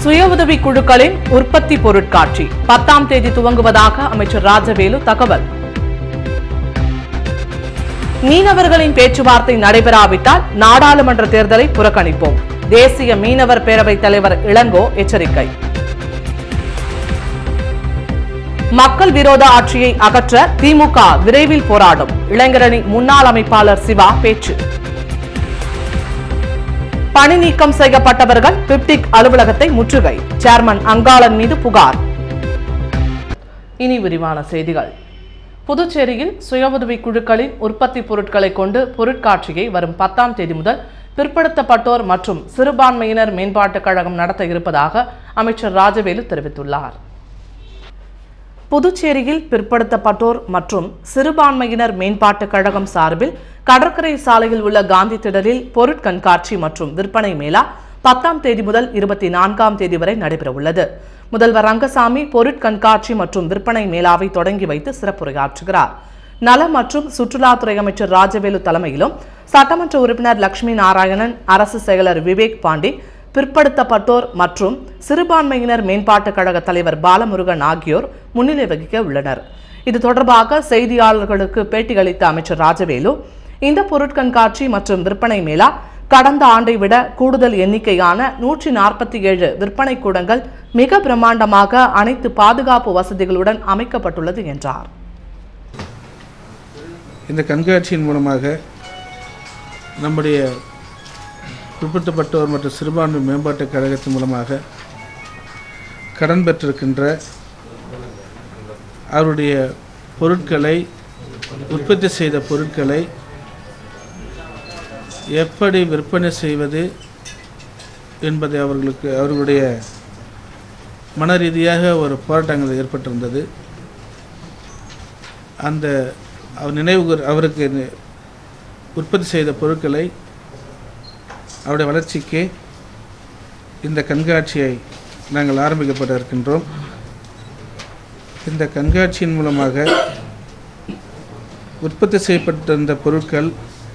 சுய உதவி குழுக்களின் உற்பத்தி பொருட்காட்சி பத்தாம் தேதி துவங்குவதாக அமைச்சர் ராஜவேலு தகவல் மீனவர்களின் பேச்சுவார்த்தை நடைபெறாவிட்டால் நாடாளுமன்ற தேர்தலை புறக்கணிப்போம் தேசிய மீனவர் பேரவைத் தலைவர் இளங்கோ எச்சரிக்கை மக்கள் விரோத ஆட்சியை அகற்ற திமுக விரைவில் போராடும் இளைஞரணி முன்னாள் அமைப்பாளர் சிவா பேச்சு பணி நீக்கம் செய்யப்பட்டவர்கள் பிப்டிக் அலுவலகத்தை முற்றுகை சேர்மன் அங்காளன் மீது புகார் இனி விரிவான செய்திகள் புதுச்சேரியில் சுய உதவி குழுக்களின் உற்பத்தி பொருட்களை கொண்டு பொருட்காட்சியை வரும் பத்தாம் தேதி முதல் பிற்படுத்தப்பட்டோர் மற்றும் சிறுபான்மையினர் மேம்பாட்டுக் கழகம் நடத்த இருப்பதாக அமைச்சர் ராஜவேலு தெரிவித்துள்ளார் புதுச்சேரியில் பிற்படுத்தப்பட்டோர் மற்றும் சிறுபான்மையினர் மேம்பாட்டுக் கழகம் சார்பில் கடற்கரை சாலையில் உள்ள காந்தி திடலில் பொருட்கண்காட்சி மற்றும் விற்பனை மேளா பத்தாம் தேதி முதல் இருபத்தி நான்காம் தேதி வரை நடைபெறவுள்ளது முதல்வர் ரங்கசாமி பொருட்கண்காட்சி மற்றும் விற்பனை மேளாவை தொடங்கி வைத்து சிறப்புரையாற்றுகிறார் நல மற்றும் சுற்றுலாத்துறை அமைச்சர் ராஜவேலு தலைமையிலும் சட்டமன்ற உறுப்பினர் லட்சுமி நாராயணன் அரசு செயலர் விவேக் பாண்டி பிற்படுத்தப்பட்டோர் மற்றும் சிறுபான்மையினர் மேம்பாட்டுக் கழக தலைவர் பாலமுருகன் ஆகியோர் முன்னிலை வகிக்க உள்ளனர் இது தொடர்பாக செய்தியாளர்களுக்கு பேட்டியளித்த அமைச்சர் ராஜவேலு இந்த பொருட்கண்காட்சி மற்றும் விற்பனை மேளா கடந்த ஆண்டை விட கூடுதல் எண்ணிக்கையான நூற்றி நாற்பத்தி ஏழு விற்பனை கூடங்கள் மிக பிரம்மாண்டமாக அனைத்து பாதுகாப்பு வசதிகளுடன் அமைக்கப்பட்டுள்ளது என்றார் இந்த கண்காட்சியின் மூலமாக நம்முடைய பிற்படுத்தப்பட்டோர் மற்றும் சிறுபான்மை மேம்பாட்டுக் கழகத்தின் மூலமாக கடன் பெற்றிருக்கின்ற அவருடைய பொருட்களை உற்பத்தி செய்த பொருட்களை எப்படி விற்பனை செய்வது என்பதை அவர்களுக்கு அவர்களுடைய மன ரீதியாக ஒரு போராட்டங்கள் ஏற்பட்டிருந்தது அந்த அவர் நினைவு கூர்- அவருக்கு நி- உற்பத்தி செய்த பொருட்களை அவருடைய வளர்ச்சிக்கு இந்த கண்காட்சியை நாங்கள் ஆரம்பிக்கப்பட இருக்கின்றோம் இந்த கண்காட்சியின் மூலமாக உற்பத்தி செய்யப்பட்டிருந்த பொருட்கள்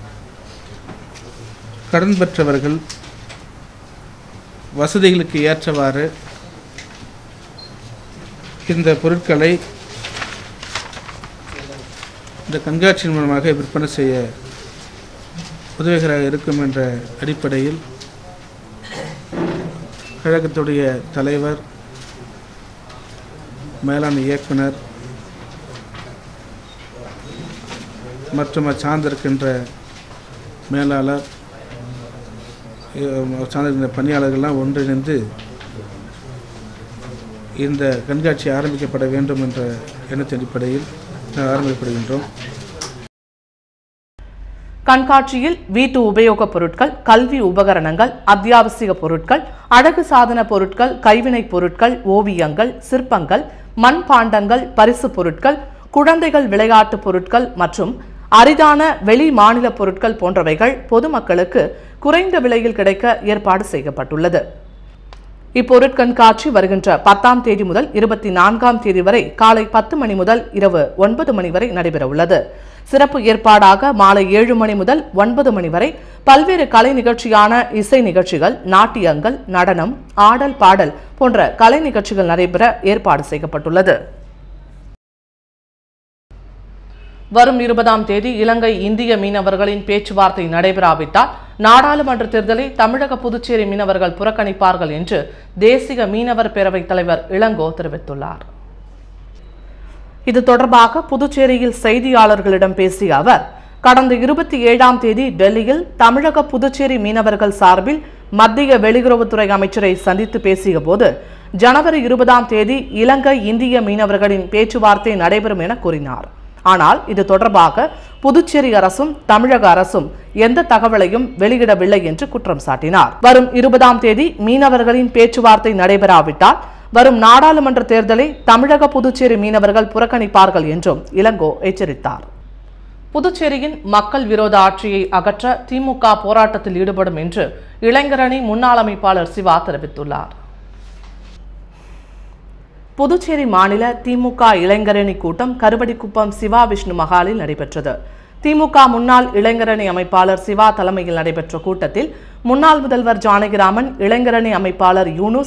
கடன் பெற்றவர்கள் வசதிகளுக்கு ஏற்றவாறு இந்த பொருட்களை இந்த கண்காட்சியின் மூலமாக விற்பனை செய்ய உதவிகராக இருக்கும் என்ற அடிப்படையில் கழகத்துடைய தலைவர் மேலாண் இயக்குனர் மற்றும் சார்ந்திருக்கின்ற மேலாளர் அஹ் சார்ந்திருக்கின்ற பணியாளர்கள்லாம் ஒன்றிணைந்து இந்த கண்காட்சி ஆரம்பிக்கப்பட வேண்டும் என்ற எண்ணத்தின் அடிப்படையில் நாங்கள் ஆரம்பிக்கப்படுகின்றோம் கண்காட்சியில் வீட்டு உபயோகப் பொருட்கள் கல்வி உபகரணங்கள் அத்தியாவசிய பொருட்கள் அழகு சாதன பொருட்கள் கைவினைப் பொருட்கள் ஓவியங்கள் சிற்பங்கள் மண்பாண்டங்கள் பரிசு பொருட்கள் குழந்தைகள் விளையாட்டுப் பொருட்கள் மற்றும் அரிதான வெளி மாநில பொருட்கள் போன்றவைகள் பொதுமக்களுக்கு குறைந்த விலையில் கிடைக்க ஏற்பாடு செய்யப்பட்டுள்ளது இப்பொருட்கண்காட்சி வருகின்ற பத்தாம் தேதி முதல் இருபத்தி நான்காம் தேதி வரை காலை பத்து மணி முதல் இரவு ஒன்பது மணி வரை நடைபெற உள்ளது சிறப்பு ஏற்பாடாக மாலை ஏழு மணி முதல் ஒன்பது மணி வரை பல்வேறு கலை நிகழ்ச்சியான இசை நிகழ்ச்சிகள் நாட்டியங்கள் நடனம் ஆடல் பாடல் போன்ற கலை நிகழ்ச்சிகள் நடைபெற ஏற்பாடு செய்யப்பட்டுள்ளது வரும் இருபதாம் தேதி இலங்கை இந்திய மீனவர்களின் பேச்சுவார்த்தை நடைபெறாவிட்டால் நாடாளுமன்ற தேர்தலை தமிழக புதுச்சேரி மீனவர்கள் புறக்கணிப்பார்கள் என்று தேசிய மீனவர் பேரவைத் தலைவர் இளங்கோ தெரிவித்துள்ளார் இது தொடர்பாக புதுச்சேரியில் செய்தியாளர்களிடம் பேசிய அவர் கடந்த இருபத்தி ஏழாம் தேதி டெல்லியில் தமிழக புதுச்சேரி மீனவர்கள் சார்பில் மத்திய வெளியுறவுத்துறை அமைச்சரை சந்தித்து பேசிய போது ஜனவரி இருபதாம் தேதி இலங்கை இந்திய மீனவர்களின் பேச்சுவார்த்தை நடைபெறும் என கூறினார் ஆனால் இது தொடர்பாக புதுச்சேரி அரசும் தமிழக அரசும் எந்த தகவலையும் வெளியிடவில்லை என்று குற்றம் சாட்டினார் வரும் இருபதாம் தேதி மீனவர்களின் பேச்சுவார்த்தை நடைபெறாவிட்டால் வரும் நாடாளுமன்ற தேர்தலை தமிழக புதுச்சேரி மீனவர்கள் புறக்கணிப்பார்கள் என்றும் இளங்கோ எச்சரித்தார் புதுச்சேரியின் மக்கள் விரோத ஆட்சியை அகற்ற திமுக போராட்டத்தில் ஈடுபடும் என்று இளைஞரணி முன்னாள் அமைப்பாளர் சிவா தெரிவித்துள்ளார் புதுச்சேரி மாநில திமுக இளைஞரணி கூட்டம் கருவடிக்குப்பம் சிவா விஷ்ணு மகாலில் நடைபெற்றது திமுக முன்னாள் இளைஞரணி அமைப்பாளர் சிவா தலைமையில் நடைபெற்ற கூட்டத்தில் முன்னாள் முதல்வர் ஜானகிராமன் இளைஞரணி அமைப்பாளர் யூனுஸ்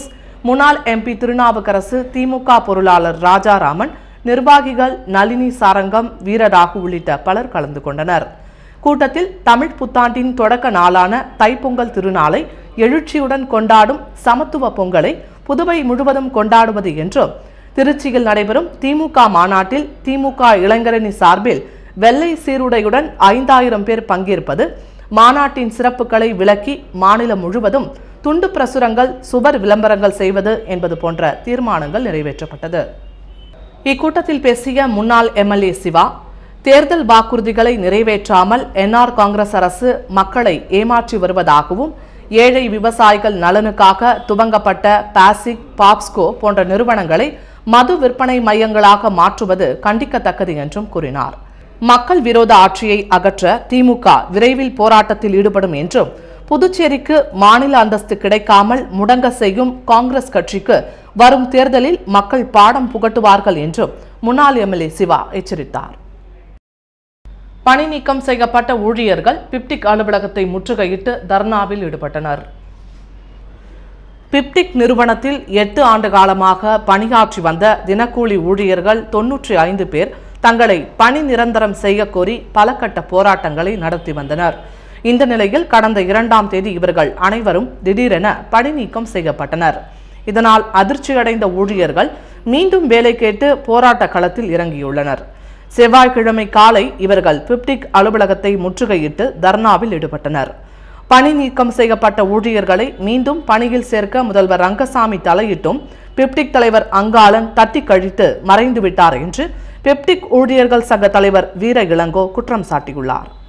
முன்னாள் எம்பி திருநாவுக்கரசு திமுக பொருளாளர் ராஜாராமன் நிர்வாகிகள் நளினி சாரங்கம் வீரராகு உள்ளிட்ட பலர் கலந்து கொண்டனர் கூட்டத்தில் தமிழ் புத்தாண்டின் தொடக்க நாளான தைப்பொங்கல் திருநாளை எழுச்சியுடன் கொண்டாடும் சமத்துவ பொங்கலை புதுவை முழுவதும் கொண்டாடுவது என்றும் திருச்சியில் நடைபெறும் திமுக மாநாட்டில் திமுக இளைஞரணி சார்பில் வெள்ளை சீருடையுடன் ஐந்தாயிரம் பேர் பங்கேற்பது மாநாட்டின் சிறப்புகளை விளக்கி மாநிலம் முழுவதும் துண்டு பிரசுரங்கள் சுவர் விளம்பரங்கள் செய்வது என்பது போன்ற தீர்மானங்கள் நிறைவேற்றப்பட்டது இக்கூட்டத்தில் பேசிய முன்னாள் எம்எல்ஏ சிவா தேர்தல் வாக்குறுதிகளை நிறைவேற்றாமல் என்ஆர் காங்கிரஸ் அரசு மக்களை ஏமாற்றி வருவதாகவும் ஏழை விவசாயிகள் நலனுக்காக துவங்கப்பட்ட பாசிக் பாப்ஸ்கோ போன்ற நிறுவனங்களை மது விற்பனை மையங்களாக மாற்றுவது கண்டிக்கத்தக்கது என்றும் கூறினார் மக்கள் விரோத ஆட்சியை அகற்ற திமுக விரைவில் போராட்டத்தில் ஈடுபடும் என்றும் புதுச்சேரிக்கு மாநில அந்தஸ்து கிடைக்காமல் முடங்க செய்யும் காங்கிரஸ் கட்சிக்கு வரும் தேர்தலில் மக்கள் பாடம் புகட்டுவார்கள் என்றும் முன்னாள் எம்எல்ஏ சிவா எச்சரித்தார் பணி நீக்கம் செய்யப்பட்ட ஊழியர்கள் பிப்டிக் அலுவலகத்தை முற்றுகையிட்டு தர்ணாவில் ஈடுபட்டனர் பிப்டிக் நிறுவனத்தில் எட்டு ஆண்டு காலமாக பணியாற்றி வந்த தினக்கூலி ஊழியர்கள் தொன்னூற்றி ஐந்து பேர் தங்களை பணி நிரந்தரம் செய்ய கோரி பல கட்ட போராட்டங்களை நடத்தி வந்தனர் இந்த நிலையில் கடந்த இரண்டாம் தேதி இவர்கள் அனைவரும் திடீரென பணி நீக்கம் செய்யப்பட்டனர் இதனால் அதிர்ச்சியடைந்த ஊழியர்கள் மீண்டும் வேலை கேட்டு போராட்ட களத்தில் இறங்கியுள்ளனர் செவ்வாய்க்கிழமை காலை இவர்கள் பிப்டிக் அலுவலகத்தை முற்றுகையிட்டு தர்ணாவில் ஈடுபட்டனர் பணி நீக்கம் செய்யப்பட்ட ஊழியர்களை மீண்டும் பணியில் சேர்க்க முதல்வர் ரங்கசாமி தலையிட்டும் பிப்டிக் தலைவர் அங்காளன் தட்டி கழித்து மறைந்து விட்டார் என்று பிப்டிக் ஊழியர்கள் சங்க தலைவர் வீர இளங்கோ குற்றம் சாட்டியுள்ளார்